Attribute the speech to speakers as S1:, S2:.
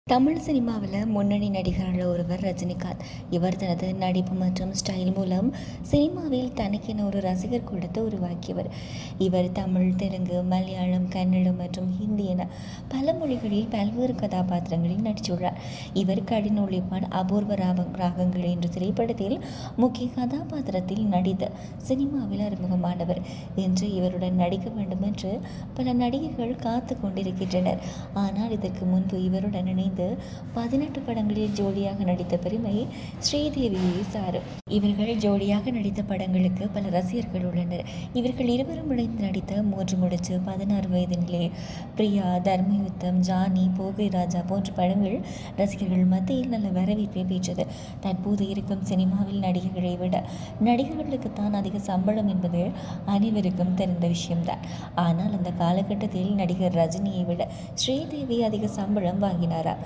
S1: தமிழ் சினிமாவில் முன்னணி நடிகர்கள் ஒருவர் ரஜினிகாந்த் இவர் தனது நடிப்பு மற்றும் ஸ்டைல் மூலம் சினிமாவில் தனக்கென ஒரு ரசிகர் கூட்டத்தை உருவாக்கியவர் இவர் தமிழ் தெலுங்கு மலையாளம் கன்னடம் மற்றும் ஹிந்தி என பல மொழிகளில் பல்வேறு கதாபாத்திரங்களில் நடித்துள்ளார் இவர் கடின உழைப்பான் அபூர்வ ராக ராகங்கள் என்ற திரைப்படத்தில் முக்கிய கதாபாத்திரத்தில் நடித்து சினிமாவில் அறிமுகமானவர் இன்று இவருடன் நடிக்க வேண்டும் என்று பல நடிகர்கள் காத்து கொண்டிருக்கின்றனர் ஆனால் இதற்கு முன்பு இவருடன் இணைந்து பதினெட்டு படங்களில் ஜோடியாக நடித்த பெருமை ஸ்ரீதேவியை சாரும் இவர்கள் ஜோடியாக நடித்த படங்களுக்கு பல ரசிகர்கள் உள்ளனர் இவர்கள் இருவரும் இணைந்து நடித்த மூன்று முடிச்சு பதினாறு வயதினிலே பிரியா தர்மயுத்தம் ஜானி போகை ராஜா போன்ற படங்கள் ரசிகர்கள் மத்தியில் நல்ல வரவேற்பை பெற்றது தற்போது இருக்கும் சினிமாவில் நடிகர்களை விட நடிகர்களுக்கு தான் அதிக சம்பளம் என்பது அனைவருக்கும் தெரிந்த விஷயம்தான் ஆனால் அந்த காலகட்டத்தில் நடிகர் ரஜினியை விட ஸ்ரீதேவி அதிக சம்பளம் வாங்கினாரா